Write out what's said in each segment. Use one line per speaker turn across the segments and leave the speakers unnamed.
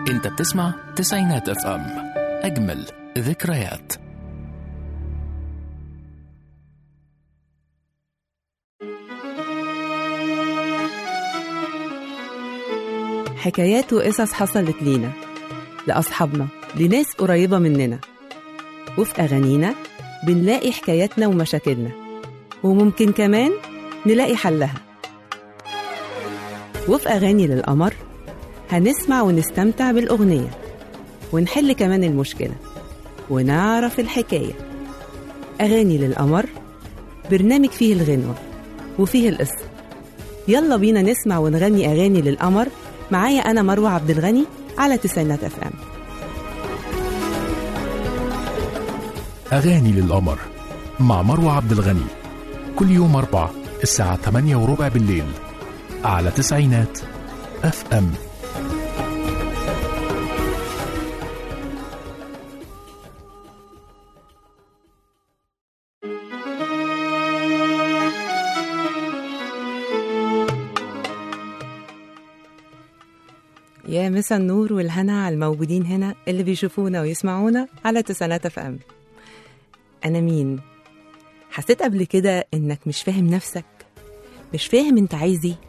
انت بتسمع تسعينات اف ام اجمل ذكريات
حكايات وقصص حصلت لينا لأصحابنا لناس قريبة مننا وفي أغانينا بنلاقي حكاياتنا ومشاكلنا وممكن كمان نلاقي حلها وفي أغاني للقمر هنسمع ونستمتع بالأغنية ونحل كمان المشكلة ونعرف الحكاية أغاني للقمر برنامج فيه الغنوة وفيه القصة يلا بينا نسمع ونغني أغاني للقمر معايا أنا مروة عبد الغني على تسعينات اف ام
أغاني للقمر مع مروة عبد الغني كل يوم أربع الساعة 8 وربع بالليل على تسعينات اف ام
يا مسا النور والهنا على الموجودين هنا اللي بيشوفونا ويسمعونا على تسعينات اف ام انا مين حسيت قبل كده انك مش فاهم نفسك مش فاهم انت عايز ايه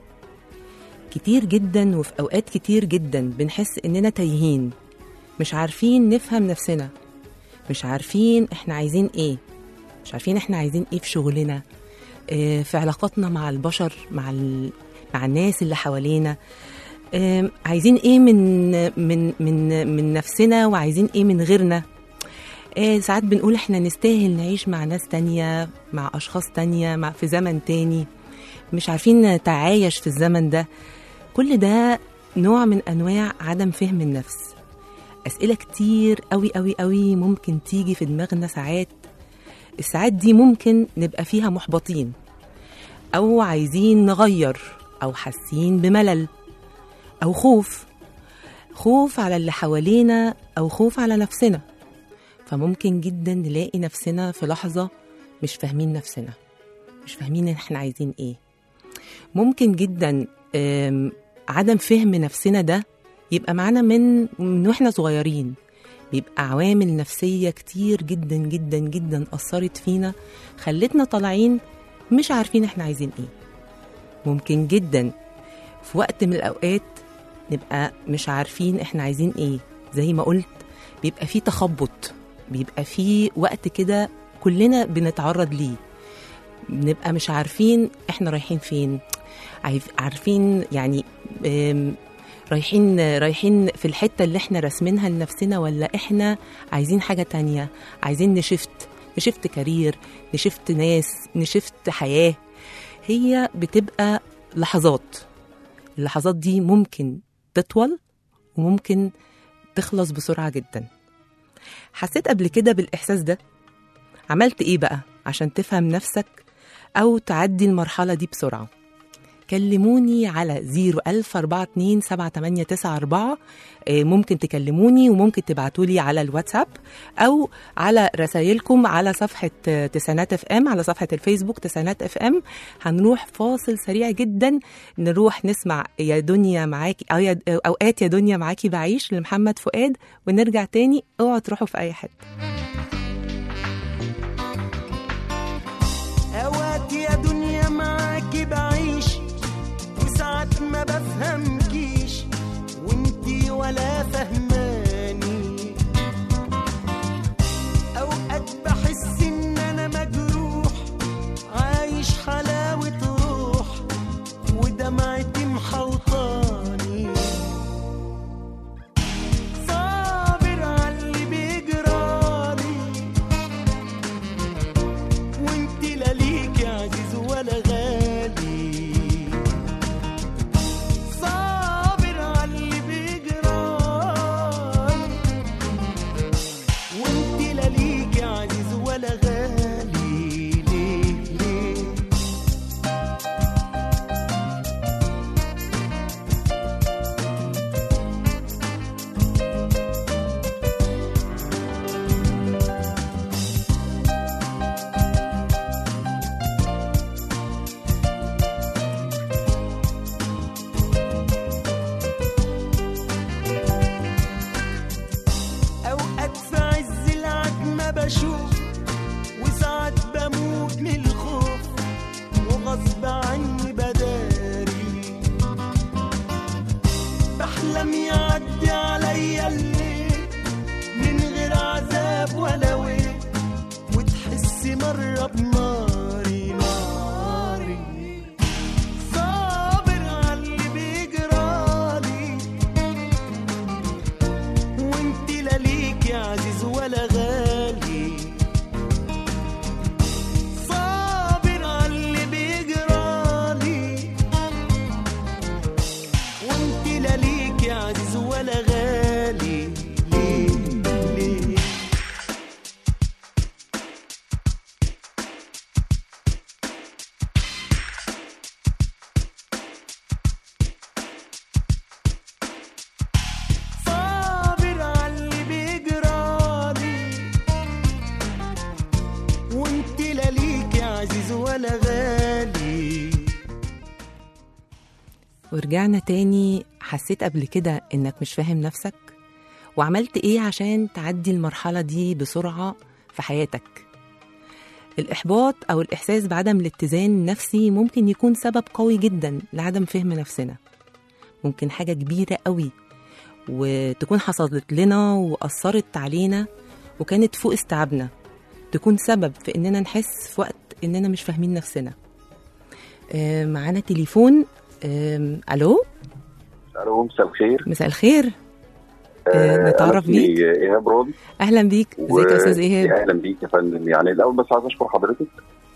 كتير جدا وفي اوقات كتير جدا بنحس اننا تايهين مش عارفين نفهم نفسنا مش عارفين احنا عايزين ايه مش عارفين احنا عايزين ايه في شغلنا اه في علاقاتنا مع البشر مع ال... مع الناس اللي حوالينا اه عايزين ايه من من من من نفسنا وعايزين ايه من غيرنا آه، ساعات بنقول احنا نستاهل نعيش مع ناس تانية مع أشخاص تانية مع في زمن تاني مش عارفين نتعايش في الزمن ده كل ده نوع من أنواع عدم فهم النفس أسئلة كتير قوي قوي قوي ممكن تيجي في دماغنا ساعات الساعات دي ممكن نبقى فيها محبطين أو عايزين نغير أو حاسين بملل أو خوف خوف على اللي حوالينا أو خوف على نفسنا فممكن جدا نلاقي نفسنا في لحظة مش فاهمين نفسنا مش فاهمين احنا عايزين ايه ممكن جدا آم، عدم فهم نفسنا ده يبقى معانا من من واحنا صغيرين بيبقى عوامل نفسية كتير جدا جدا جدا أثرت فينا خلتنا طالعين مش عارفين احنا عايزين ايه ممكن جدا في وقت من الأوقات نبقى مش عارفين احنا عايزين ايه زي ما قلت بيبقى فيه تخبط بيبقى فيه وقت كده كلنا بنتعرض ليه بنبقى مش عارفين احنا رايحين فين عايف- عارفين يعني آم، رايحين رايحين في الحتة اللي احنا راسمينها لنفسنا ولا احنا عايزين حاجة تانية عايزين نشفت نشفت كارير نشفت ناس نشفت حياة هي بتبقى لحظات اللحظات دي ممكن تطول وممكن تخلص بسرعة جدا حسيت قبل كده بالإحساس ده عملت إيه بقى عشان تفهم نفسك أو تعدي المرحلة دي بسرعة كلموني على 010427894 آه، ممكن تكلموني وممكن تبعتولي على الواتساب أو على رسائلكم على صفحة آه، تسعينات اف ام على صفحة الفيسبوك تسعينات اف ام هنروح فاصل سريع جدا نروح نسمع يا دنيا معاكي أو يا أوقات يا دنيا معاكي بعيش لمحمد فؤاد ونرجع تاني اوعوا تروحوا في أي حتة
اوقات يا دنيا معاكي بعيش وساعات ما بفهمكيش وانتي ولا فهماني اوقات بحس ان انا مجروح عايش حلاوة روح ودمعتي محوطاني صابر على اللي بيجرالي وانت لا ليك عزيز ولا غالي صابر قرب ناري ناري صابر عاللي بيجرالي وانت لا ليك يا عزيز ولا غالي صابر عاللي بيجرالي وانت لا ليك يا عزيز ولا غالي ليه ليه صابر عاللي بيجرالي وانت لا ليك يا عزيز ولا غالي
ورجعنا تاني حسيت قبل كده انك مش فاهم نفسك وعملت ايه عشان تعدي المرحلة دي بسرعة في حياتك الإحباط أو الإحساس بعدم الاتزان النفسي ممكن يكون سبب قوي جدا لعدم فهم نفسنا ممكن حاجة كبيرة قوي وتكون حصلت لنا وأثرت علينا وكانت فوق استيعابنا تكون سبب في إننا نحس في وقت إننا مش فاهمين نفسنا آه، معانا تليفون آم، ألو
الو مساء الخير
مساء الخير آه، نتعرف
أنا اسمي
بيك.
ايهاب راضي
اهلا بيك ازيك يا استاذ ايهاب
اهلا بيك يا فندم يعني الاول بس عايز اشكر حضرتك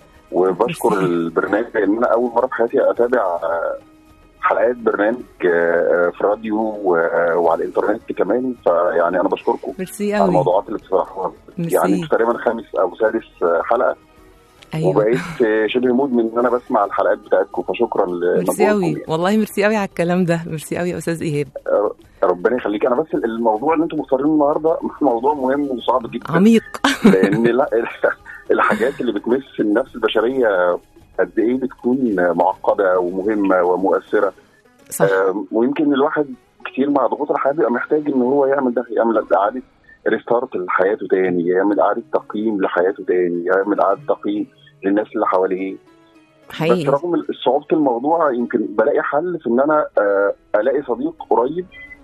وبشكر
ميرسي.
البرنامج لان انا اول مره في حياتي اتابع آه، حلقات برنامج آه، في راديو و- وعلى الانترنت كمان فيعني انا بشكركم
ميرسي
على
قوي
الموضوعات اللي بتطرحوها
ميرسي.
يعني مش تقريبا خامس او سادس آه، حلقه
ايوه
وبقيت آه، شبه مدمن ان انا بسمع الحلقات بتاعتكم فشكرا
ميرسي
لمجهودكم
قوي
يعني.
والله ميرسي قوي على الكلام ده ميرسي قوي يا استاذ ايهاب
ربنا يخليك انا بس الموضوع اللي انتم مختارينه النهارده موضوع مهم وصعب جدا
عميق
لان لا الحاجات اللي بتمس النفس البشريه قد ايه بتكون معقده ومهمه ومؤثره
صح
آم، ويمكن الواحد كتير مع ضغوط الحياه بيبقى محتاج ان هو يعمل ده يعمل اعاده ريستارت لحياته تاني يعمل اعاده تقييم لحياته تاني يعمل اعاده تقييم للناس اللي حواليه بس
حقيقي
رغم صعوبه الموضوع يمكن بلاقي حل في ان انا آه، الاقي صديق قريب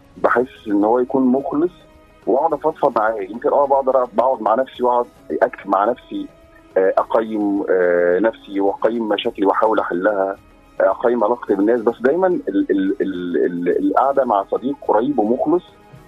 بحس ان هو يكون مخلص واقعد افضفض معاه يمكن اه بقدر بقعد مع نفسي واقعد اكتب مع نفسي آه، اقيم آه، نفسي واقيم مشاكلي واحاول احلها آه، اقيم علاقتي بالناس بس دايما ال- ال- ال- ال- القعده مع صديق قريب ومخلص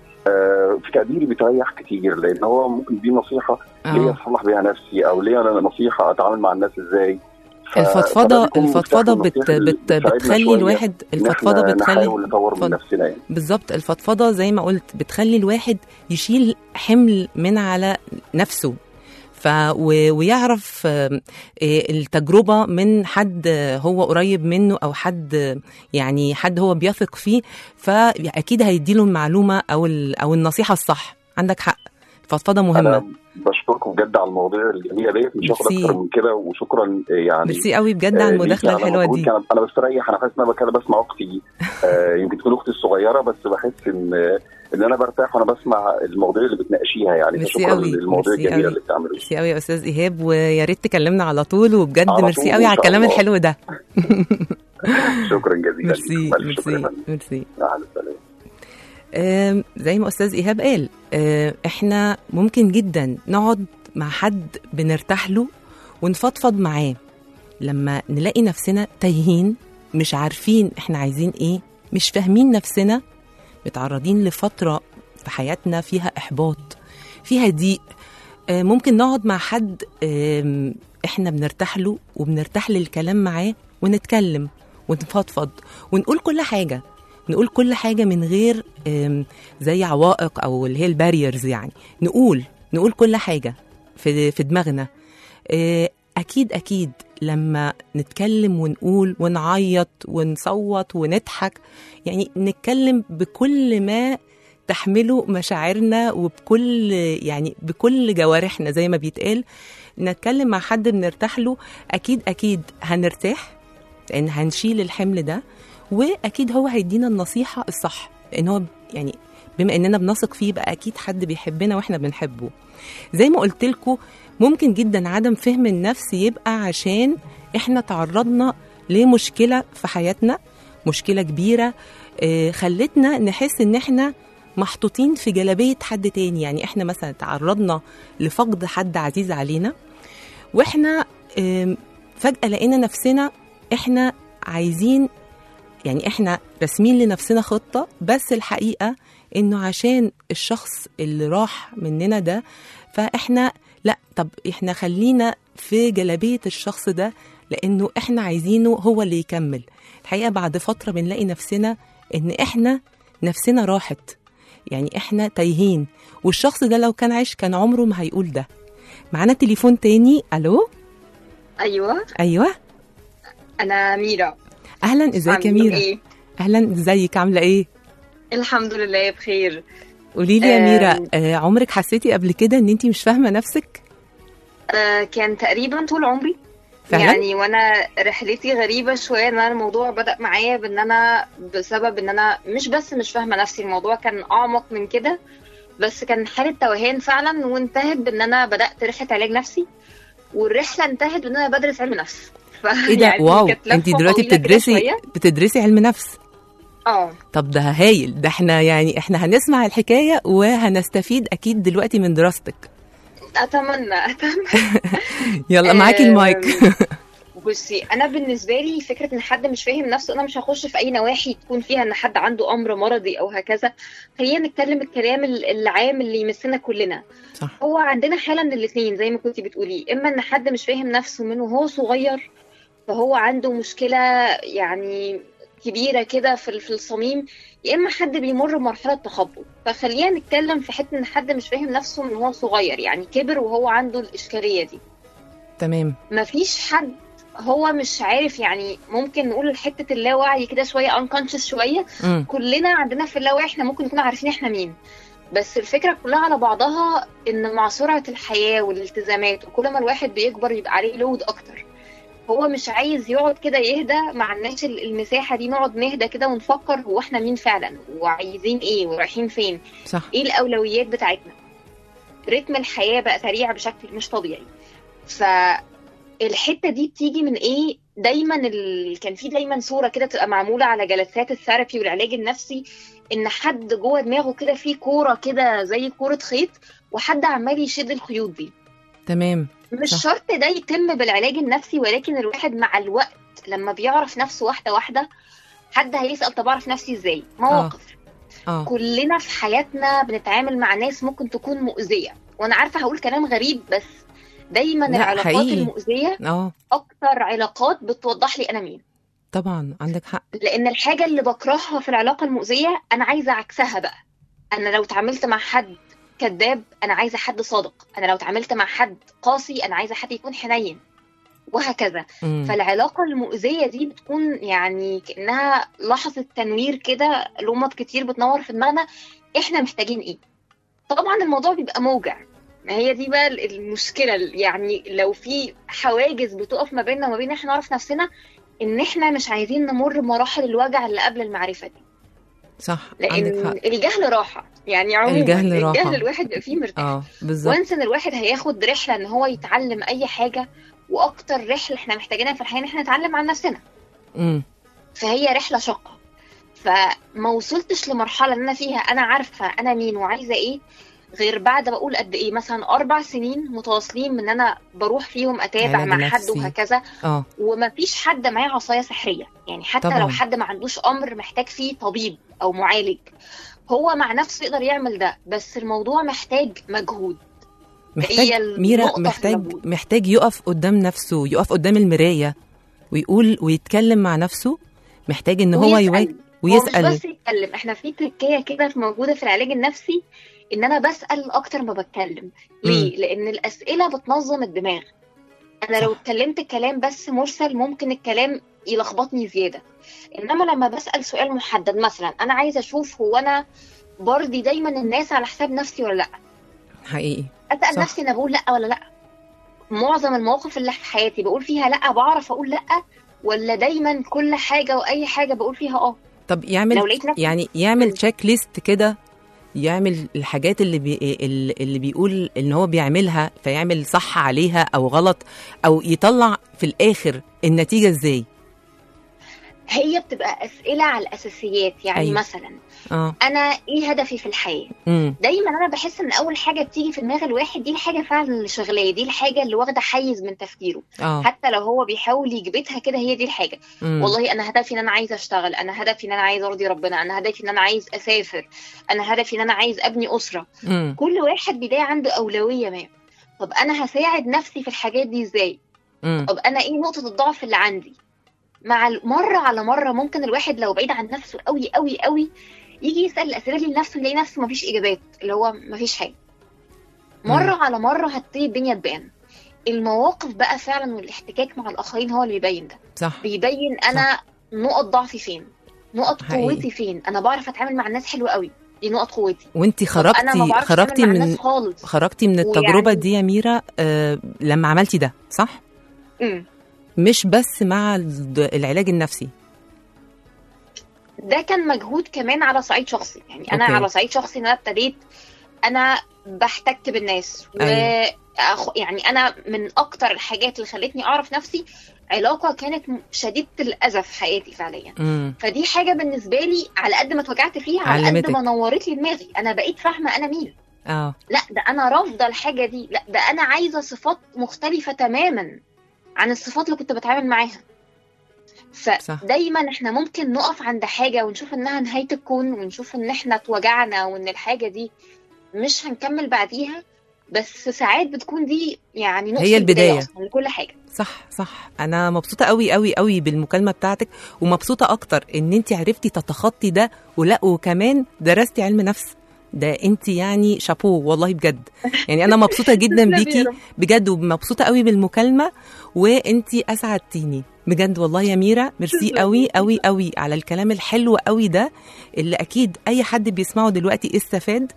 آه، في تقديري بتريح كتير لان هو ممكن دي نصيحه ليا
اه
اصلح بيها نفسي او ليا انا نصيحه اتعامل مع الناس ازاي ف-
الفضفضه
فده بيكون
الفضفضه
مفتاح
بت
النصيحة
بت
اللي بتساعدنا
بتخلي
شوية
الواحد
إن
الفضفضه
إحنا
بتخلي
نحاول نطور من
اتفضل.
نفسنا يعني
بالظبط الفضفضه زي ما قلت بتخلي الواحد يشيل حمل من على نفسه ف و- ويعرف آم، إيه التجربه من حد هو قريب منه او حد يعني حد هو بيثق فيه فاكيد هيديله المعلومه او ال- او النصيحه الصح عندك حق الفضفضه مهمه
انا بشكركم بجد على المواضيع الجميله ديت مش هاخد
ميرسي.
اكتر من كده وشكرا آه، يعني
ميرسي قوي بجد
آه،
على
ليكي
المداخله
على
الحلوه
مجهودك.
دي
انا انا بستريح انا حاسس ان انا بك- بسمع اختي آه، يمكن تكون اختي الصغيره بس بحس ان ان انا برتاح وانا بسمع المواضيع اللي بتناقشيها يعني
ميرسي
فشكرا
قوي،
للمواضيع
ميرسي
الجميله
قوي.
اللي بتعملوها
ميرسي قوي يا استاذ ايهاب ويا ريت تكلمنا على طول وبجد
على
ميرسي
طول
قوي
إن
على
شاء
الكلام
الله.
الحلو ده
شكرا جزيلا
ميرسي
ألف شكر يا
ميرسي
فندم.
ميرسي
مع السلامه
آم، زي ما استاذ ايهاب قال آه، احنا ممكن جدا نقعد مع حد بنرتاح له ونفضفض معاه لما نلاقي نفسنا تايهين مش عارفين احنا عايزين ايه مش فاهمين نفسنا متعرضين لفتره في حياتنا فيها احباط فيها ضيق آه، ممكن نقعد مع حد آم، احنا بنرتاح له وبنرتاح للكلام معاه ونتكلم ونفضفض ونقول كل حاجه نقول كل حاجه من غير آم، زي عوائق او اللي هي الباريرز يعني نقول نقول كل حاجه في في دماغنا آه، اكيد اكيد لما نتكلم ونقول ونعيط ونصوت ونضحك يعني نتكلم بكل ما تحمله مشاعرنا وبكل يعني بكل جوارحنا زي ما بيتقال نتكلم مع حد بنرتاح له اكيد اكيد هنرتاح لان هنشيل الحمل ده واكيد هو هيدينا النصيحه الصح لان هو يعني بما اننا بنثق فيه يبقى اكيد حد بيحبنا واحنا بنحبه زي ما قلت لكم ممكن جدا عدم فهم النفس يبقى عشان احنا تعرضنا لمشكله في حياتنا مشكله كبيره آه، خلتنا نحس ان احنا محطوطين في جلابيه حد تاني يعني احنا مثلا تعرضنا لفقد حد عزيز علينا واحنا آم، فجاه لقينا نفسنا احنا عايزين يعني احنا راسمين لنفسنا خطه بس الحقيقه انه عشان الشخص اللي راح مننا ده فاحنا لا طب احنا خلينا في جلابيه الشخص ده لانه احنا عايزينه هو اللي يكمل الحقيقه بعد فتره بنلاقي نفسنا ان احنا نفسنا راحت يعني احنا تايهين والشخص ده لو كان عايش كان عمره ما هيقول ده معانا تليفون تاني الو
ايوه
ايوه
انا ميرا
اهلا ازيك يا
عاملة
ميرا
إيه؟
اهلا ازيك عامله ايه
الحمد لله بخير
قولي لي يا
آم.
ميرا آه عمرك حسيتي قبل كده ان انت مش فاهمه نفسك
آه كان تقريبا طول عمري
فعلا
يعني وانا رحلتي غريبه شويه ان انا الموضوع بدا معايا بان انا بسبب ان انا مش بس مش فاهمه نفسي الموضوع كان اعمق من كده بس كان حاله توهان فعلا وانتهت بان انا بدات رحله علاج نفسي والرحله انتهت بان انا بدرس علم نفس ف...
ايه ده
يعني
واو
كانت لفة
انت دلوقتي
طويلة كده
بتدرسي
شوية.
بتدرسي علم نفس
اه
طب ده هايل ده احنا يعني احنا هنسمع الحكايه وهنستفيد اكيد دلوقتي من دراستك
اتمنى اتمنى
يلا معاكي
آم،
المايك
بصي انا بالنسبه لي فكره ان حد مش فاهم نفسه انا مش هخش في اي نواحي تكون فيها ان حد عنده امر مرضي او هكذا خلينا نتكلم الكلام ال- العام اللي يمسنا كلنا
صح
هو عندنا حاله من الاثنين زي ما كنتي بتقولي اما ان حد مش فاهم نفسه من وهو صغير فهو عنده مشكله يعني كبيره كده في في الصميم يا اما حد بيمر بمرحله تخبط فخلينا نتكلم في حته ان حد مش فاهم نفسه من وهو صغير يعني كبر وهو عنده الاشكاليه دي
تمام
مفيش حد هو مش عارف يعني ممكن نقول حته اللاوعي كده شويه unconscious شويه
امم
كلنا عندنا في اللاوعي احنا ممكن نكون عارفين احنا مين بس الفكره كلها على بعضها ان مع سرعه الحياه والالتزامات وكل ما الواحد بيكبر يبقى عليه لود اكتر هو مش عايز يقعد كده يهدى مع الناس ال- المساحه دي نقعد نهدى كده ونفكر هو احنا مين فعلا وعايزين ايه ورايحين فين
صح
ايه الاولويات بتاعتنا رتم الحياه بقى سريع بشكل مش طبيعي فالحته دي بتيجي من ايه دايما ال... كان في دايما صوره كده تبقى معموله على جلسات الثيرابي والعلاج النفسي ان حد جوه دماغه كده في كوره كده زي كوره خيط وحد عمال يشد الخيوط دي
تمام
مش
صح.
شرط ده يتم بالعلاج النفسي ولكن الواحد مع الوقت لما بيعرف نفسه واحده واحده حد هيسأل طب اعرف نفسي ازاي مواقف
اه
كلنا في حياتنا بنتعامل مع ناس ممكن تكون مؤذية وانا عارفة هقول كلام غريب بس دايما
لا،
العلاقات
حقيقي.
المؤذية
اه
اكتر علاقات بتوضح لي انا مين
طبعا عندك حق
لان الحاجة اللي بكرهها في العلاقة المؤذية انا عايزة عكسها بقى انا لو اتعاملت مع حد كذاب انا عايزة حد صادق انا لو اتعاملت مع حد قاسي انا عايزة حد يكون حنين وهكذا
مم.
فالعلاقة المؤذية دي بتكون يعني كأنها لحظة تنوير كده لمط كتير بتنور في دماغنا احنا محتاجين ايه طبعا الموضوع بيبقى موجع ما هي دي بقى المشكلة يعني لو في حواجز بتقف ما بيننا وما بين احنا نعرف نفسنا ان احنا مش عايزين نمر مراحل الوجع اللي قبل المعرفة دي
صح عندك
لان
حق
الجهل راحة يعني عموما
الجهل راحة.
الجهل الواحد بيبقى فيه مرتاح
اه بالظبط
وانس ان الواحد هياخد رحله ان هو يتعلم اي حاجه واكتر رحله احنا محتاجينها في الحياه ان احنا نتعلم عن نفسنا
امم
فهي رحله شاقه فما وصلتش لمرحله ان انا فيها انا عارفه انا مين وعايزه ايه غير بعد بقول قد ايه مثلا اربع سنين متواصلين من ان انا بروح فيهم اتابع
علاج
مع حد
نفسي.
وهكذا
اه
ومفيش حد معاه عصايه سحريه يعني حتى
طبعاً.
لو حد ما عندوش امر محتاج فيه طبيب او معالج هو مع نفسه يقدر يعمل ده بس الموضوع محتاج مجهود
محتاج
هي النقطة
ميرا
في
محتاج
المجهود.
محتاج يقف قدام نفسه يقف قدام المرايه ويقول ويتكلم مع نفسه محتاج ان هو
ويسأل.
يواجه
هو مش
ويسال
بس يتكلم احنا في تركية كده في موجودة في العلاج النفسي ان انا بسأل اكتر ما بتكلم ليه؟ لان الاسئلة بتنظم الدماغ انا لو
صح.
اتكلمت كلام بس مرسل ممكن الكلام يلخبطني زيادة انما لما بسأل سؤال محدد مثلا انا عايزة اشوف هو انا برضي دايما الناس على حساب نفسي ولا لا
حقيقي
اسال
صح.
نفسي انا بقول لا ولا لا معظم المواقف اللي في حياتي بقول فيها لا بعرف اقول لا ولا دايما كل حاجه واي حاجه بقول فيها اه
طب يعمل
لو لقيت نفسي-
يعني يعمل
مم.
تشيك ليست كده يعمل الحاجات اللي بي اللي بيقول ان هو بيعملها فيعمل صح عليها او غلط او يطلع في الاخر النتيجه ازاي
هي بتبقى اسئله على الاساسيات يعني
أيوة.
أيوة. مثلا
اه
انا ايه هدفي في الحياه
امم
دايما انا بحس ان اول حاجه بتيجي في دماغ الواحد دي الحاجه فعلا اللي شغلاه دي الحاجه اللي واخده حيز من تفكيره
اه
حتى لو هو بيحاول يجبتها كده هي دي الحاجه
مم.
والله انا هدفي ان انا عايز اشتغل انا هدفي ان انا عايز ارضي ربنا انا هدفي ان انا عايز اسافر انا هدفي ان انا عايز ابني اسره
مم.
كل واحد بيلاقي عنده اولويه ما طب انا هساعد نفسي في الحاجات دي ازاي
مم.
طب انا ايه نقطه الضعف اللي عندي مع ال- مره على مره ممكن الواحد لو بعيد عن نفسه قوي قوي قوي يجي يسال الاسئله دي لنفسه يلاقي نفسه مفيش اجابات اللي هو مفيش حاجه مره على مره هتبتدي الدنيا تبان المواقف بقى فعلا والاحتكاك مع الاخرين هو اللي بيبين ده
صح
بيبين انا نقط ضعفي فين نقط
حقيقي.
قوتي فين انا بعرف اتعامل مع الناس حلو قوي دي نقط قوتي
وانتي
طب انا ما
خرجتي
بعرفش
خرجتي
اتعامل مع
من
الناس خالص
خرجتي من التجربه
ويعني-
دي يا ميرا آه لما عملتي ده صح
مم.
مش بس مع الد- العلاج النفسي
ده كان مجهود كمان على صعيد شخصي يعني انا
أوكي.
على صعيد شخصي ان انا ابتديت انا بحتك بالناس و
أيوة.
أخ... يعني انا من اكتر الحاجات اللي خلتني اعرف نفسي علاقه كانت م- شديده الاذى في حياتي فعليا
مم.
فدي حاجه بالنسبه لي على قد ما اتوجعت فيها على قد
علمتك.
ما نورت لي دماغي انا بقيت فاهمه انا مين
اه
لا ده انا رافضه الحاجه دي لا ده انا عايزه صفات مختلفه تماما عن الصفات اللي كنت بتعامل معاها
صح.
فدايما احنا ممكن نقف عند حاجه ونشوف انها نهايه الكون ونشوف ان احنا اتوجعنا وان الحاجه دي مش هنكمل بعديها بس ساعات بتكون دي يعني نقطه
هي البداية.
اصلا لكل حاجه
صح صح انا مبسوطه قوي قوي قوي بالمكالمه بتاعتك ومبسوطه اكتر ان انت عرفتي تتخطي ده ولا وكمان درستي علم نفس ده انت يعني شابو والله بجد يعني انا مبسوطه جدا
تسلمي يا
بيكي
رب.
بجد ومبسوطه قوي بالمكالمه وانت اسعدتيني بجد والله يا ميرا ميرسي
تسلمي.
قوي قوي قوي على الكلام الحلو قوي ده اللي اكيد اي حد بيسمعه دلوقتي استفاد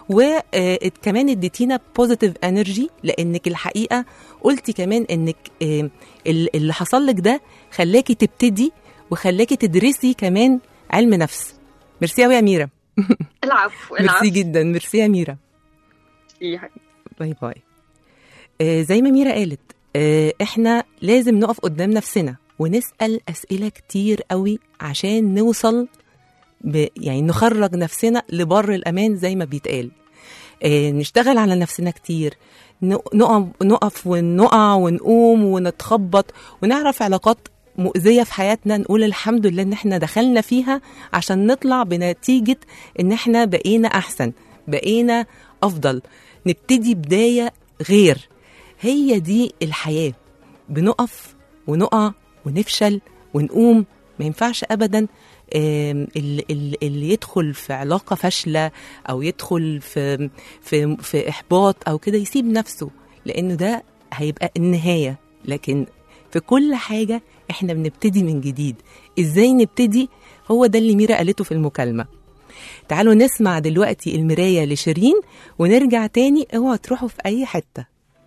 وكمان اديتينا بوزيتيف انرجي لانك الحقيقه قلتي كمان انك آه، ال- اللي حصل لك ده خلاكي تبتدي وخلاكي تدرسي كمان علم نفس ميرسي قوي يا ميرا
العفو
ميرسي جدا ميرسي يا ميرا
جدا
باي باي آه زي ما ميرا قالت آه احنا لازم نقف قدام نفسنا ونسأل أسئلة كتير قوي عشان نوصل ب يعني نخرج نفسنا لبر الأمان زي ما بيتقال آه نشتغل على نفسنا كتير ن- نقف نقف ونقع ونقوم ونتخبط ونعرف علاقات مؤذية في حياتنا نقول الحمد لله ان احنا دخلنا فيها عشان نطلع بنتيجة ان احنا بقينا احسن بقينا افضل نبتدي بداية غير هي دي الحياة بنقف ونقع ونفشل ونقوم ما ينفعش ابدا آم، ال- ال- اللي يدخل في علاقة فاشلة أو يدخل في في في إحباط أو كده يسيب نفسه لأنه ده هيبقى النهاية لكن في كل حاجة إحنا بنبتدي من جديد إزاي نبتدي هو ده اللي ميرا قالته في المكالمة تعالوا نسمع دلوقتي المراية لشيرين ونرجع تاني اوعوا تروحوا في أي حتة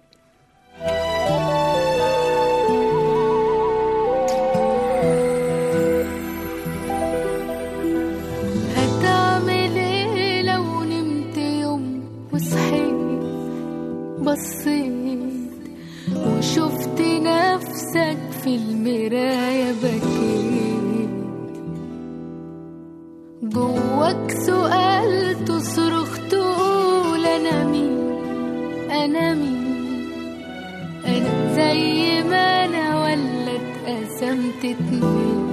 هتعمل ايه لو نمت يوم وصحيت بصيت وشفت نفسك في المراية بكيت جواك سؤال تصرخ تقول انا مين انا مين انا زي ما انا ولا اتقسمت اتنين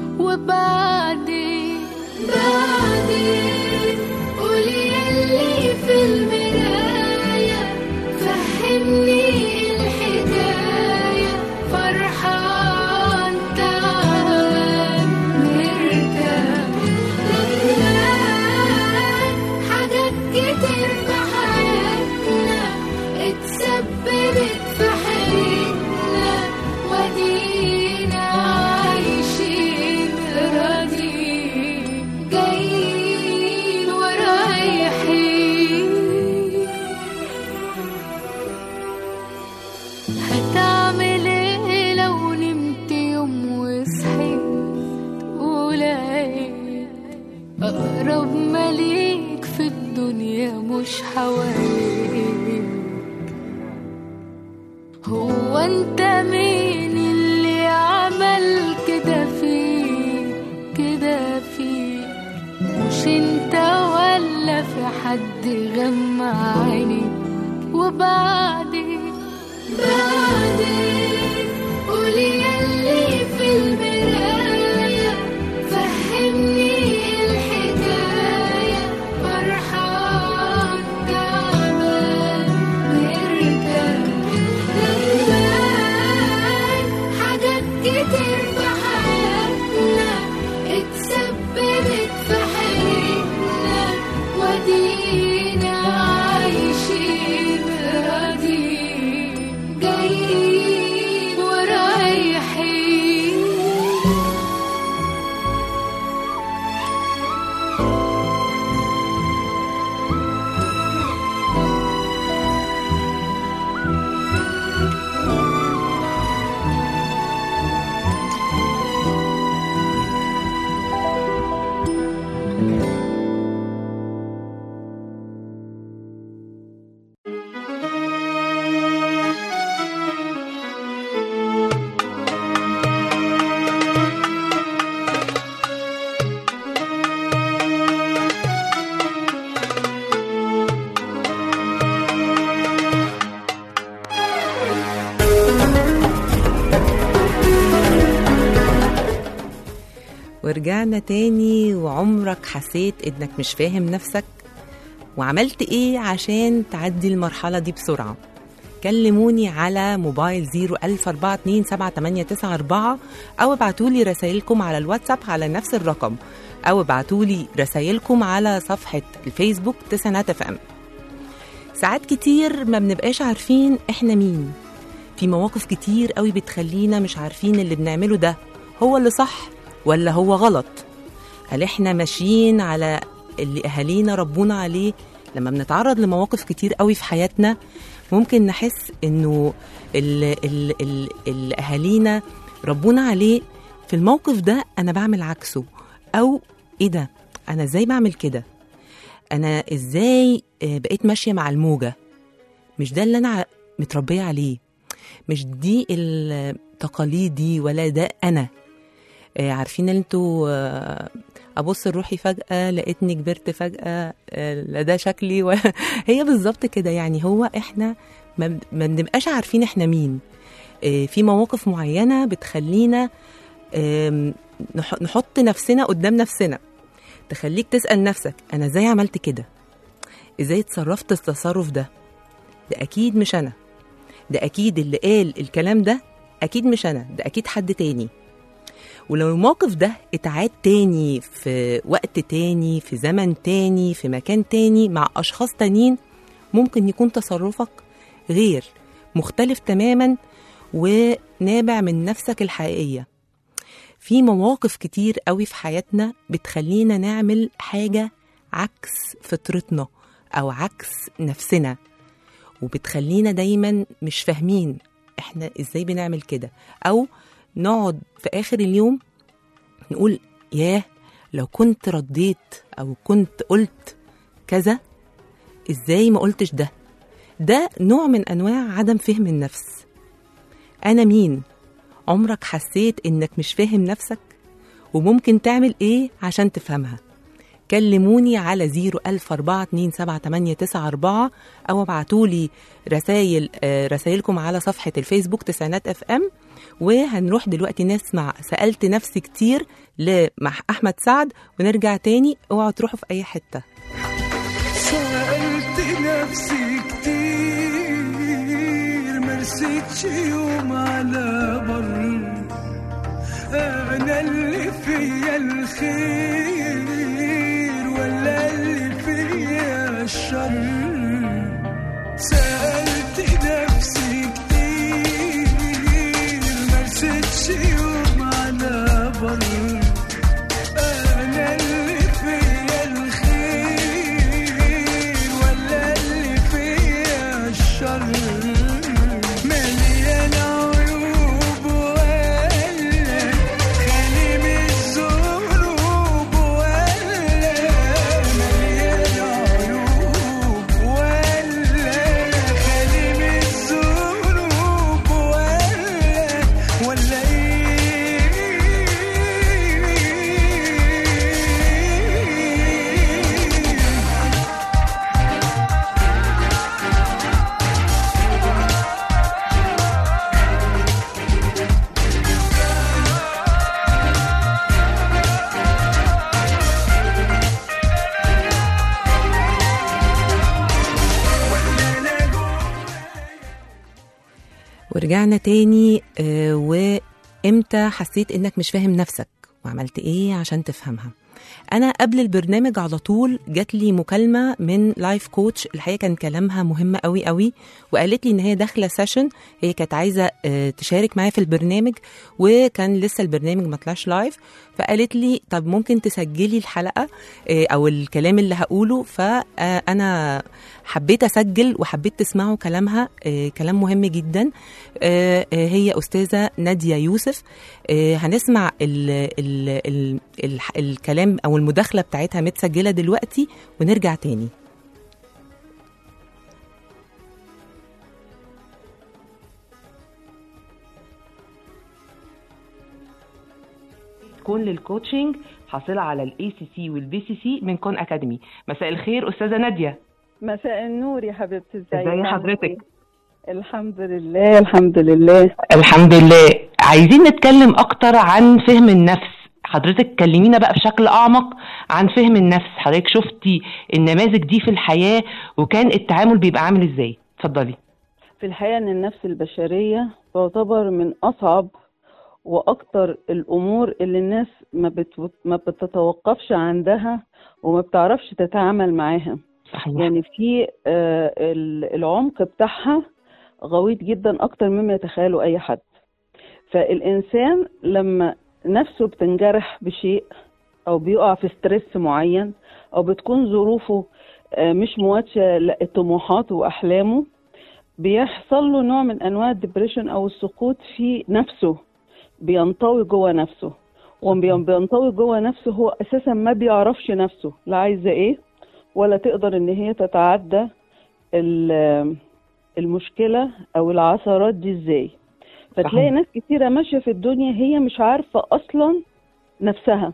وبعدين بعدين قولي يلي في المراية فهمني الحكاية فرحان تعبان مرتاح ندمان حاجات كتير في حياتنا اتسببت في حياتنا ودينا عايشين راضيين جايين ورايحين هتعمل ايه لو نمت يوم وصحيت ولقيت أقرب مليك في الدنيا مش حواليك هو انت مين اللي عمل كده فيك كده فيك مش انت ولا في حد غمى عينيك وبعدين بعدين قولي يلي في المراية فهمني الحكاية فرحان تعبان مرتاح ندمان حاجات كتير في حياتنا اتسببت في حياتنا ودينا عايشين راضيين جايين ورايحين
ورجعنا تاني وعمرك حسيت انك مش فاهم نفسك وعملت ايه عشان تعدي المرحلة دي بسرعة كلموني على موبايل 014278994 او ابعتولي رسائلكم على الواتساب على نفس الرقم او ابعتولي رسائلكم على صفحة الفيسبوك تسعينات اف ام ساعات كتير ما بنبقاش عارفين احنا مين في مواقف كتير قوي بتخلينا مش عارفين اللي بنعمله ده هو اللي صح ولا هو غلط هل احنا ماشيين على اللي اهالينا ربونا عليه لما بنتعرض لمواقف كتير قوي في حياتنا ممكن نحس انه ال ال ال اللي اهالينا ربونا عليه في الموقف ده انا بعمل عكسه او ايه ده انا ازاي بعمل كده انا ازاي آه، بقيت ماشيه مع الموجه مش ده اللي انا ع- متربيه عليه مش دي التقاليد دي ولا ده انا آه، عارفين ان انتوا آه، ابص لروحي فجاه لقيتني كبرت فجاه آه، لا ده شكلي و... هي بالظبط كده يعني هو احنا ما ب- ما بنبقاش عارفين احنا مين آه، في مواقف معينه بتخلينا آم، نح- نحط نفسنا قدام نفسنا تخليك تسال نفسك انا ازاي عملت كده ازاي اتصرفت التصرف ده ده اكيد مش انا ده اكيد اللي قال الكلام ده اكيد مش انا ده اكيد حد تاني ولو الموقف ده اتعاد تاني في وقت تاني في زمن تاني في مكان تاني مع أشخاص تانيين ممكن يكون تصرفك غير مختلف تماما ونابع من نفسك الحقيقية في مواقف كتير قوي في حياتنا بتخلينا نعمل حاجة عكس فطرتنا أو عكس نفسنا وبتخلينا دايما مش فاهمين احنا ازاي بنعمل كده او نقعد في اخر اليوم نقول ياه لو كنت رديت او كنت قلت كذا ازاي ما قلتش ده ده نوع من انواع عدم فهم النفس انا مين عمرك حسيت انك مش فاهم نفسك وممكن تعمل ايه عشان تفهمها كلموني على 014278994 او ابعتولي رسائل رسائلكم على صفحة الفيسبوك تسعينات اف ام وهنروح دلوقتي نسمع سألت نفسي كتير لمح أحمد سعد ونرجع تاني اوعوا تروحوا في أي حتة
سألت نفسي كتير مرستش يوم على بر أنا اللي فيا الخير ولا اللي فيا الشر سألت نفسي كتير مرستش يوم على بر أنا اللي فيا الخير ولا اللي فيا الشر مليان عيوب ولا خالي من الذنوب ولا مليان عيوب ولا خالي من الذنوب ولا ولا ايه
ورجعنا تاني آه، وامتى حسيت انك مش فاهم نفسك وعملت ايه عشان تفهمها انا قبل البرنامج على طول جات لي مكالمه من لايف كوتش الحقيقه كان كلامها مهم قوي قوي وقالت لي ان هي داخله سيشن هي كانت عايزه آه، تشارك معايا في البرنامج وكان لسه البرنامج ما طلعش لايف فقالت لي طب ممكن تسجلي الحلقه آه، او الكلام اللي هقوله فانا حبيت اسجل وحبيت تسمعوا كلامها آه، كلام مهم جدا آه، آه، هي استاذه ناديه يوسف آه، هنسمع ال ال ال ال الكلام او المداخله بتاعتها متسجله دلوقتي ونرجع تاني
كون للكوتشنج حاصله على الاي سي سي والبي سي سي من كون اكاديمي مساء الخير استاذه ناديه
مساء النور يا حبيبتي ازيك
ازي
عاملة
حضرتك
إيه؟ الحمد لله الحمد لله
الحمد لله عايزين نتكلم اكتر عن فهم النفس حضرتك كلمينا بقى بشكل اعمق عن فهم النفس حضرتك شفتي النماذج دي في الحياه وكان التعامل بيبقى عامل ازاي اتفضلي
في الحقيقة ان النفس البشرية تعتبر من اصعب واكتر الامور اللي الناس ما, بت... ما بتتوقفش عندها وما بتعرفش تتعامل معاها
صحيح
يعني في آه، ال- العمق بتاعها غويط جدا اكتر مما يتخيله اي حد فالانسان لما نفسه بتنجرح بشيء او بيقع في ستريس معين او بتكون ظروفه آه، مش مواتيه لطموحاته واحلامه بيحصل له نوع من انواع الدبريشن او السقوط في نفسه بينطوي جوه نفسه وبينطوي بينطوي جوه نفسه هو اساسا ما بيعرفش نفسه لا عايزه ايه ولا تقدر ان هي تتعدى ال- المشكله او العثرات دي ازاي فتلاقي
صحيح.
ناس كتيره ماشيه في الدنيا هي مش عارفه اصلا نفسها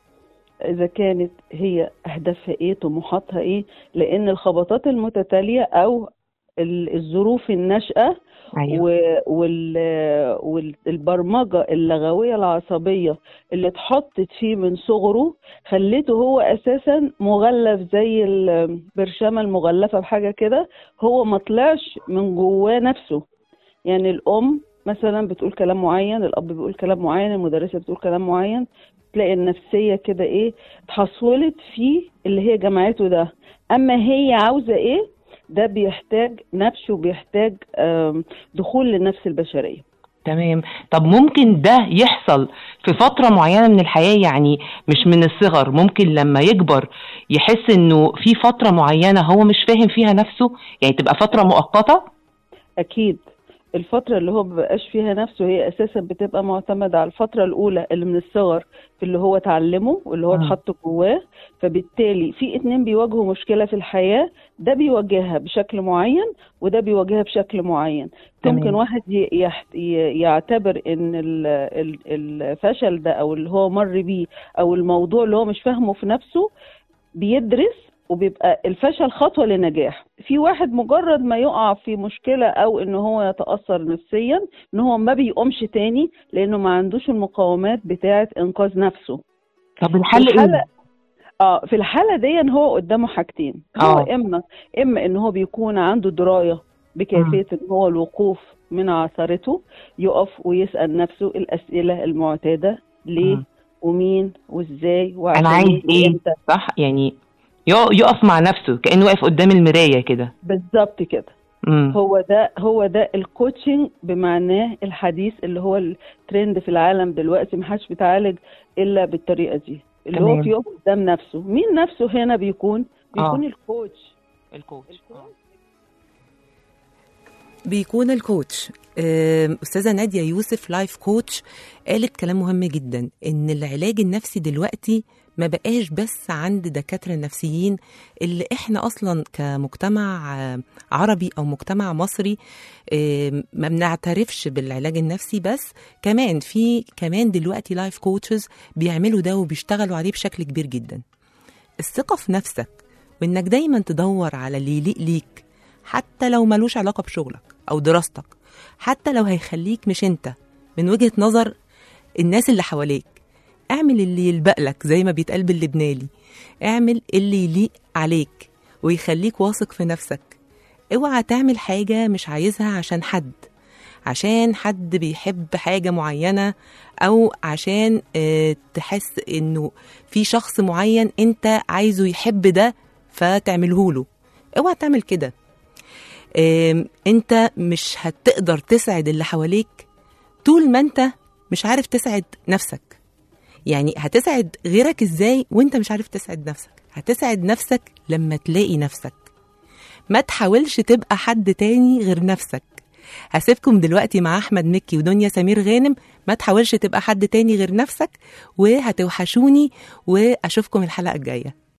اذا كانت هي اهدافها ايه طموحاتها ايه لان الخبطات المتتاليه او ال- الظروف الناشئه
ايوه
و- وال- والبرمجة اللغوية العصبية اللي اتحطت فيه من صغره خليته هو أساسا مغلف زي البرشامة المغلفة بحاجة كده هو ما طلعش من جواه نفسه يعني الأم مثلا بتقول كلام معين الأب بيقول كلام معين المدرسة بتقول كلام معين تلاقي النفسية كده إيه اتحصلت فيه اللي هي جمعته ده أما هي عاوزة إيه ده بيحتاج نبش وبيحتاج آم، دخول للنفس البشرية
تمام طب ممكن ده يحصل في فترة معينة من الحياة يعني مش من الصغر ممكن لما يكبر يحس انه في فترة معينة هو مش فاهم فيها نفسه يعني تبقى فترة مؤقتة
أكيد الفترة اللي هو مبقاش فيها نفسه هي أساسا بتبقى معتمدة على الفترة الأولى اللي من الصغر في اللي هو اتعلمه واللي هو
مم.
اتحط جواه فبالتالي في اتنين بيواجهوا مشكلة في الحياة ده بيواجهها بشكل معين وده بيواجهها بشكل معين
تمام.
ممكن واحد ي- يحت- ي- يعتبر ان ال- ال- الفشل ده او اللي هو مر بيه او الموضوع اللي هو مش فاهمه في نفسه بيدرس وبيبقى الفشل خطوة لنجاح في واحد مجرد ما يقع في مشكلة او ان هو يتأثر نفسيا ان هو ما بيقومش تاني لانه ما عندوش المقاومات بتاعة انقاذ نفسه
طب الحل
في الحالة
ايه؟
اه في الحالة دي هو قدامه حاجتين هو
آه.
اما اما ان هو بيكون عنده دراية بكيفية ان هو الوقوف من عثرته يقف ويسأل نفسه الأسئلة المعتادة ليه
مم.
ومين وازاي
انا
وعشان
عايز ايه
وامتى
صح يعني يق- يقف مع نفسه كأنه واقف قدام المراية كده
بالظبط كده
مم.
هو ده هو ده الكوتشنج بمعناه الحديث اللي هو الترند في العالم دلوقتي محدش بيتعالج الا بالطريقه دي اللي
تمام.
هو في يقف قدام نفسه مين نفسه هنا بيكون بيكون
آه.
الكوتش
الكوتش
بيكون الكوتش آم، استاذه ناديه يوسف لايف كوتش قالت كلام مهم جدا ان العلاج النفسي دلوقتي ما بقاش بس عند دكاتره النفسيين اللي احنا اصلا كمجتمع آه، عربي او مجتمع مصري آم، ما بنعترفش بالعلاج النفسي بس كمان في كمان دلوقتي لايف كوتشز بيعملوا ده وبيشتغلوا عليه بشكل كبير جدا الثقه في نفسك وانك دايما تدور على اللي يليق ليك حتى لو ملوش علاقة بشغلك أو دراستك حتى لو هيخليك مش أنت من وجهة نظر الناس اللي حواليك اعمل اللي يلبق لك زي ما بيتقال باللبناني اعمل اللي يليق عليك ويخليك واثق في نفسك اوعى تعمل حاجة مش عايزها عشان حد عشان حد بيحب حاجة معينة أو عشان آه، تحس إنه في شخص معين أنت عايزه يحب ده فتعمله له اوعى تعمل كده آم، انت مش هتقدر تسعد اللي حواليك طول ما انت مش عارف تسعد نفسك يعني هتسعد غيرك ازاي وانت مش عارف تسعد نفسك هتسعد نفسك لما تلاقي نفسك ما تحاولش تبقى حد تاني غير نفسك هسيبكم دلوقتي مع احمد مكي ودنيا سمير غانم ما تحاولش تبقى حد تاني غير نفسك وهتوحشوني واشوفكم الحلقه الجايه